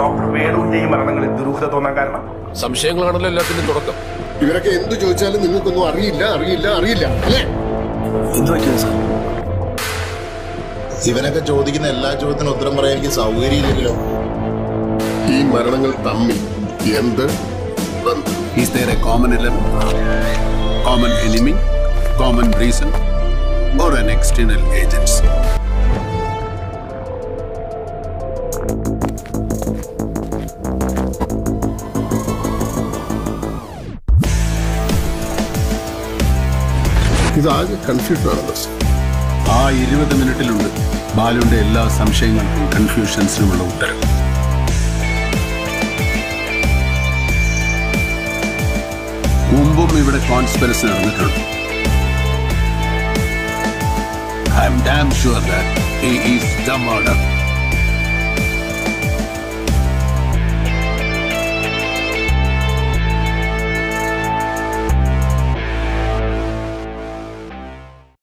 Doctor വേണുവിന്റെയും മരണങ്ങളിൽ ദുരൂഹത തോന്നാൻ കാരണം സംശയങ്ങളാണല്ലോ എല്ലാത്തിനും തുടക്കം ഇവരൊക്കെ എന്ത് ചോദിച്ചാലും നിങ്ങൾക്കൊന്നും അറിയില്ല അറിയില്ല അറിയില്ല അല്ലേ എന്ത് പറ്റിയത് സാർ ഇവനൊക്കെ ചോദിക്കുന്ന എല്ലാ ചോദ്യത്തിനും ഉത്തരം പറയാൻ എനിക്ക് സൗകര്യമില്ലെങ്കിലോ ഈ മരണങ്ങൾ തമ്മിൽ എന്ത് ബന്ധം Is there a common element, common enemy, common reason, or an external agency? ഇതാകെ കൺഫ്യൂഷൻ ആണ് ബസ് ആ ഇരുപത് മിനിറ്റിലുണ്ട് ബാലുവിന്റെ എല്ലാ സംശയങ്ങൾക്കും കൺഫ്യൂഷൻസിനുമുള്ള ഉത്തരം മുമ്പും ഇവിടെ കോൺസ്പിറസി നടന്നിട്ടുണ്ട് I'm damn sure that he is the murder